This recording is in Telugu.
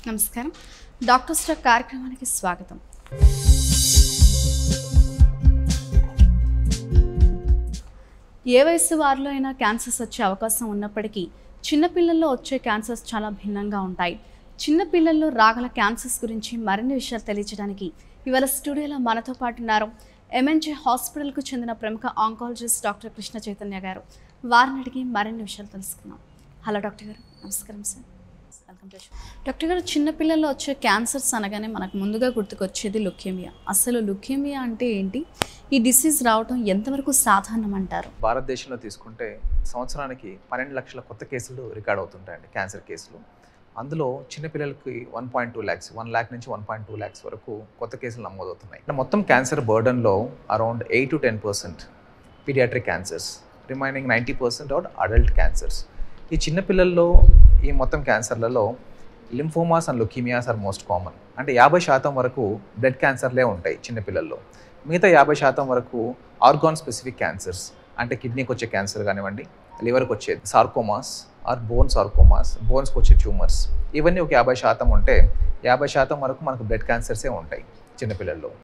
నమస్కారం డాక్టర్ స్టాక్ కార్యక్రమానికి స్వాగతం ఏ వయసు వారిలో అయినా క్యాన్సర్స్ వచ్చే అవకాశం ఉన్నప్పటికీ చిన్నపిల్లల్లో వచ్చే క్యాన్సర్స్ చాలా భిన్నంగా ఉంటాయి చిన్నపిల్లల్లో రాగల క్యాన్సర్స్ గురించి మరిన్ని విషయాలు తెలియజేయడానికి ఇవాళ స్టూడియోలో మనతో పాటు ఉన్నారు ఎంఎన్జే హాస్పిటల్కు చెందిన ప్రముఖ ఆంకాలజిస్ట్ డాక్టర్ కృష్ణ చైతన్య గారు వారిని అడిగి మరిన్ని విషయాలు తెలుసుకుందాం హలో డాక్టర్ గారు నమస్కారం సార్ వెల్కమ్ టు డాక్టర్ గారు చిన్నపిల్లల్లో వచ్చే క్యాన్సర్స్ అనగానే మనకు ముందుగా గుర్తుకొచ్చేది లుకేమియా అసలు లుకేమియా అంటే ఏంటి ఈ డిసీజ్ రావడం ఎంతవరకు సాధారణం అంటారు భారతదేశంలో తీసుకుంటే సంవత్సరానికి పన్నెండు లక్షల కొత్త కేసులు రికార్డ్ అవుతుంటాయండి క్యాన్సర్ కేసులు అందులో చిన్నపిల్లలకి one point two lakhs one lakh నుంచి వన్ పాయింట్ టూ ల్యాక్స్ వరకు కొత్త కేసులు నమోదవుతున్నాయి అంటే మొత్తం క్యాన్సర్ బర్డన్లో around eight to ten percent pediatric cancers remaining ninety percent out adult cancers ఈ చిన్నపిల్లల్లో ఈ మొత్తం క్యాన్సర్లలో lymphomas and leukemias are most common అంటే యాభై శాతం వరకు బ్లడ్ క్యాన్సర్లే ఉంటాయి చిన్నపిల్లల్లో మిగతా యాభై శాతం వరకు ఆర్గాన్ స్పెసిఫిక్ క్యాన్సర్స్ అంటే కిడ్నీకి వచ్చే క్యాన్సర్ కానివ్వండి లివర్కి వచ్చే సార్కోమాస్ ఆర్ బోన్ సార్కోమాస్ బోన్స్కి వచ్చే ట్యూమర్స్ ఇవన్నీ ఒక యాభై శాతం ఉంటే యాభై శాతం వరకు మనకు బ్లడ్ క్యాన్సర్సే ఉంటాయి చిన్నపిల్లల్లో